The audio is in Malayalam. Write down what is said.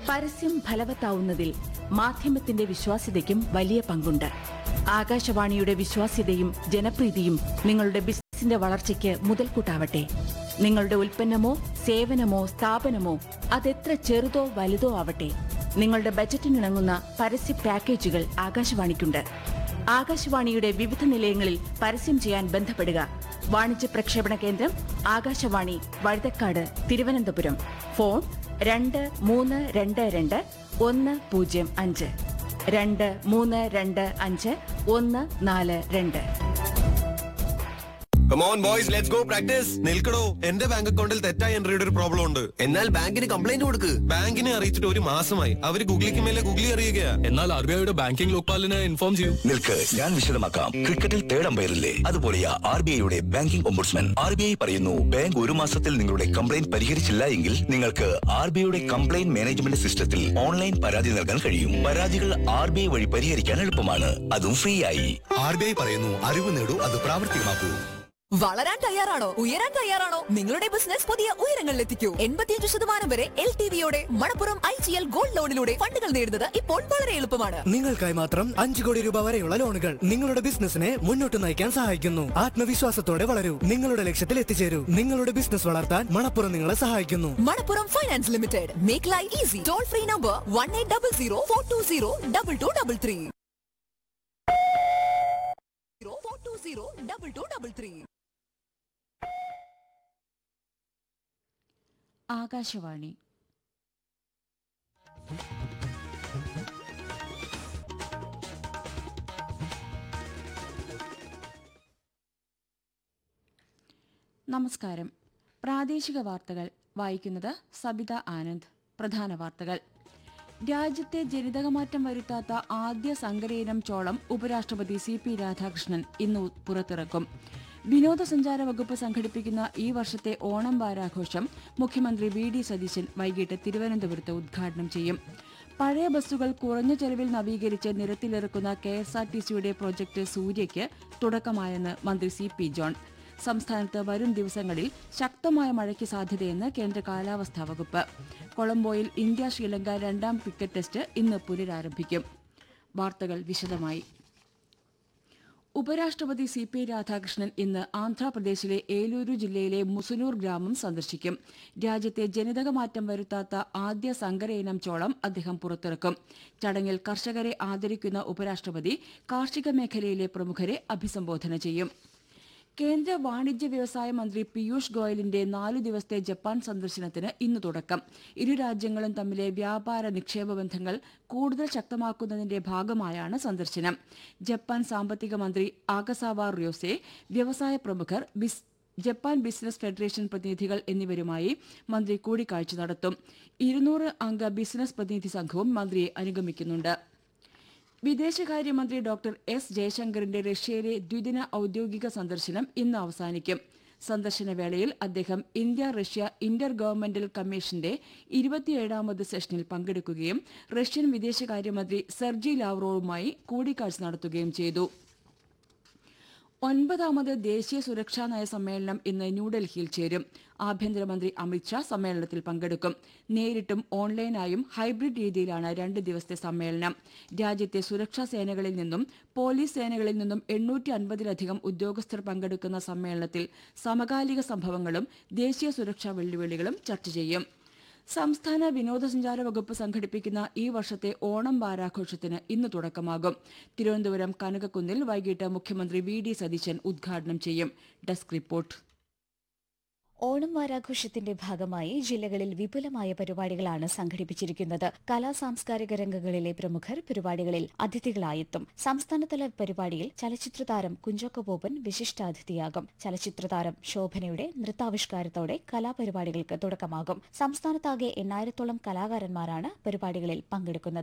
പരസ്യം ഫലവത്താവുന്നതിൽ മാധ്യമത്തിന്റെ വിശ്വാസ്യതയ്ക്കും വലിയ പങ്കുണ്ട് ആകാശവാണിയുടെ വിശ്വാസ്യതയും ജനപ്രീതിയും നിങ്ങളുടെ ബിസിനസിന്റെ വളർച്ചയ്ക്ക് മുതൽക്കൂട്ടാവട്ടെ നിങ്ങളുടെ ഉൽപ്പന്നമോ സേവനമോ സ്ഥാപനമോ അതെത്ര ചെറുതോ വലുതോ ആവട്ടെ നിങ്ങളുടെ ബജറ്റിനിണങ്ങുന്ന പരസ്യ പാക്കേജുകൾ ആകാശവാണിക്കുണ്ട് ആകാശവാണിയുടെ വിവിധ നിലയങ്ങളിൽ പരസ്യം ചെയ്യാൻ ബന്ധപ്പെടുക വാണിജ്യ പ്രക്ഷേപണ കേന്ദ്രം ആകാശവാണി വഴുതക്കാട് തിരുവനന്തപുരം ഫോൺ രണ്ട് മൂന്ന് രണ്ട് രണ്ട് ഒന്ന് പൂജ്യം അഞ്ച് രണ്ട് മൂന്ന് രണ്ട് അഞ്ച് ഒന്ന് നാല് രണ്ട് come on boys let's go practice നിൽക്കടോ എന്റെ ബാങ്ക് അക്കൗണ്ടിൽ തെറ്റായ എൻട്രിയുടെ ഒരു പ്രോബ്ലം ഉണ്ട് എന്നാൽ ബാങ്കിന് കംപ്ലൈന്റ് കൊടുക്ക് ബാങ്കിനെ അറിയിച്ചിട്ട് ഒരു മാസമായി അവര് ഗൂഗിളിക്ക് മേലെ ഗൂഗിളി അറിയുകയാ എന്നാൽ ആർ ബി ഐയുടെ ബാങ്കിംഗ് ലോക്പാലിനെ ഇൻഫോം ചെയ്യൂ നിൽക്ക് ഞാൻ വിശദമാക്കാം ക്രിക്കറ്റിൽ തേർഡ് അമ്പയറില്ലേ അതുപോലെയാ ആർ ബി ഐയുടെ banking ombudsman R B I പറയുന്നു ബാങ്ക് ഒരു മാസത്തിൽ നിങ്ങളുടെ കംപ്ലൈന്റ് പരിഹരിച്ചില്ല എങ്കിൽ നിങ്ങൾക്ക് ആർ ബി ഐയുടെ കംപ്ലൈന്റ് മാനേജ്മെന്റ് സിസ്റ്റത്തിൽ ഓൺലൈൻ പരാതി നൽകാൻ കഴിയും പരാതികൾ ആർ ബി ഐ വഴി പരിഹരിക്കാൻ എളുപ്പമാണ് അതും ഫ്രീ ആയി ആർ ബി ഐ പറയുന്നു അറിവ് നേടൂ അത് പ്രാവർത്തികമാക്കൂ വളരാൻ തയ്യാറാണോ ഉയരാൻ തയ്യാറാണോ നിങ്ങളുടെ ബിസിനസ് പുതിയ ഉയരങ്ങളിലെത്തിക്കൂ എൺപത്തിയഞ്ച് ശതമാനം വരെ എൽ ടി വിയോടെ Manappuram I G L gold ലോണിലൂടെ ഫണ്ടുകൾ നേടുന്നത് ഇപ്പോൾ വളരെ എളുപ്പമാണ് നിങ്ങൾക്കായി മാത്രം അഞ്ചു കോടി രൂപ വരെയുള്ള ലോണുകൾ നിങ്ങളുടെ ബിസിനസിനെ മുന്നോട്ട് നയിക്കാൻ സഹായിക്കുന്നു ആത്മവിശ്വാസത്തോടെ വളരൂ നിങ്ങളുടെ ലക്ഷ്യത്തിൽ എത്തിച്ചേരൂ നിങ്ങളുടെ ബിസിനസ് വളർത്താൻ മണപ്പുറം നിങ്ങളെ സഹായിക്കുന്നു Manappuram finance limited make life easy toll free number one eight double zero four two zero double two double three four two zero double two double three Akashvani നമസ്കാരം പ്രാദേശിക വാർത്തകൾ വായിക്കുന്നത് സബിത ആനന്ദ് പ്രധാന വാർത്തകൾ രാജ്യത്തെ ജനിതകമാറ്റം വരുത്താത്ത ആദ്യ സങ്കരയിനം ചോളം ഉപരാഷ്ട്രപതി സി പി രാധാകൃഷ്ണൻ ഇന്ന് പുറത്തിറക്കും വിനോദസഞ്ചാര വകുപ്പ് സംഘടിപ്പിക്കുന്ന ഈ വർഷത്തെ ഓണം വാരാഘോഷം മുഖ്യമന്ത്രി വി ഡി സതീശൻ വൈകിട്ട് തിരുവനന്തപുരത്ത് ഉദ്ഘാടനം ചെയ്യും പഴയ ബസ്സുകൾ കുറഞ്ഞ ചെലവിൽ നവീകരിച്ച് നിരത്തിലിറക്കുന്ന കെ എസ് ആർ ടി സിയുടെ പ്രോജക്ട് സൂര്യയ്ക്ക് തുടക്കമായെന്ന് മന്ത്രി സി പി ജോൺ സംസ്ഥാനത്ത് വരും ദിവസങ്ങളിൽ ശക്തമായ മഴയ്ക്ക് സാധ്യതയെന്ന് കേന്ദ്ര കാലാവസ്ഥാ വകുപ്പ് കൊളംബോയിൽ ഇന്ത്യ ശ്രീലങ്ക രണ്ടാം ക്രിക്കറ്റ് ടെസ്റ്റ് ഇന്ന് പുനരാരംഭിക്കും വാർത്തകൾ വിശദമായി ഉപരാഷ്ട്രപതി സി പി രാധാകൃഷ്ണൻ ഇന്ന് ആന്ധ്രാപ്രദേശിലെ ഏലൂരു ജില്ലയിലെ മുസനൂർ ഗ്രാമം സന്ദർശിക്കും രാജ്യത്തെ ജനിതകമാറ്റം വരുത്താത്ത ആദ്യ സങ്കരയിനം ചോളം അദ്ദേഹം പുറത്തിറക്കും ചടങ്ങിൽ കർഷകരെ ആദരിക്കുന്ന ഉപരാഷ്ട്രപതി കാർഷിക മേഖലയിലെ പ്രമുഖരെ അഭിസംബോധന ചെയ്യും കേന്ദ്ര വാണിജ്യ വ്യവസായ മന്ത്രി പീയൂഷ് ഗോയലിന്റെ നാലു ദിവസത്തെ ജപ്പാൻ സന്ദർശനത്തിന് ഇന്ന് തുടക്കം ഇരു രാജ്യങ്ങളും തമ്മിലെ വ്യാപാര നിക്ഷേപ ബന്ധങ്ങൾ കൂടുതൽ ശക്തമാക്കുന്നതിന്റെ ഭാഗമായാണ് സന്ദർശനം ജപ്പാൻ സാമ്പത്തിക മന്ത്രി ആകസാവ റിയോസെ വ്യവസായ പ്രമുഖർ ബിസ് ജപ്പാൻ ബിസിനസ് ഫെഡറേഷൻ പ്രതിനിധികൾ എന്നിവരുമായി മന്ത്രി കൂടിക്കാഴ്ച നടത്തും ഇരുന്നൂറ് അംഗ ബിസിനസ് പ്രതിനിധി സംഘവും മന്ത്രിയെ അനുഗമിക്കുന്നുണ്ട് വിദേശകാര്യമന്ത്രി ഡോക്ടർ എസ് ജയശങ്കറിന്റെ റഷ്യയിലെ ദ്വിദിന ഔദ്യോഗിക സന്ദർശനം ഇന്ന് അവസാനിക്കും സന്ദർശന വേളയിൽ അദ്ദേഹം ഇന്ത്യ റഷ്യ ഇന്റർ ഗവൺമെന്റൽ കമ്മീഷന്റെ ഇരുപത്തിയേഴാമത് സെഷനിൽ പങ്കെടുക്കുകയും റഷ്യൻ വിദേശകാര്യമന്ത്രി സെർജി ലാവ്റോവുമായി കൂടിക്കാഴ്ച നടത്തുകയും ചെയ്തു ഒൻപതാമത് ദേശീയ സുരക്ഷാ നയ സമ്മേളനം ഇന്ന് ന്യൂഡൽഹിയിൽ ചേരും ആഭ്യന്തരമന്ത്രി അമിത്ഷാ സമ്മേളനത്തിൽ പങ്കെടുക്കും നേരിട്ടും ഓൺലൈനായും ഹൈബ്രിഡ് രീതിയിലാണ് രണ്ട് ദിവസത്തെ സമ്മേളനം രാജ്യത്തെ സുരക്ഷാ സേനകളിൽ നിന്നും പോലീസ് സേനകളിൽ നിന്നും എണ്ണൂറ്റി അൻപതിലധികം ഉദ്യോഗസ്ഥർ പങ്കെടുക്കുന്ന സമ്മേളനത്തിൽ സമകാലിക സംഭവങ്ങളും ദേശീയ സുരക്ഷാ വെല്ലുവിളികളും ചർച്ച ചെയ്യും സംസ്ഥാന വിനോദസഞ്ചാര വകുപ്പ് സംഘടിപ്പിക്കുന്ന ഈ വർഷത്തെ ഓണം വാരാഘോഷത്തിന് ഇന്ന് തുടക്കമാകും തിരുവനന്തപുരം കനകക്കുന്നിൽ വൈകിട്ട് മുഖ്യമന്ത്രി വി ഡി സതീശൻ ഉദ്ഘാടനം ചെയ്യും ഡെസ്ക് റിപ്പോർട്ട് ഓണം വാരാഘോഷത്തിന്റെ ഭാഗമായി ജില്ലകളിൽ വിപുലമായ പരിപാടികളാണ് സംഘടിപ്പിച്ചിരിക്കുന്നത് കലാ സാംസ്കാരിക രംഗങ്ങളിലെ പ്രമുഖർ പരിപാടികളിൽ അതിഥികളായെത്തും സംസ്ഥാനതല പരിപാടിയിൽ ചലച്ചിത്രതാരം കുഞ്ചോക്ക ബോബൻ വിശിഷ്ടാതിഥിയാകും ചലച്ചിത്രതാരം ശോഭനയുടെ നൃത്താവിഷ്കാരത്തോടെ കലാപരിപാടികൾക്ക് തുടക്കമാകും സംസ്ഥാനത്താകെ എണ്ണായിരത്തോളം കലാകാരന്മാരാണ് പരിപാടികളിൽ പങ്കെടുക്കുന്നത്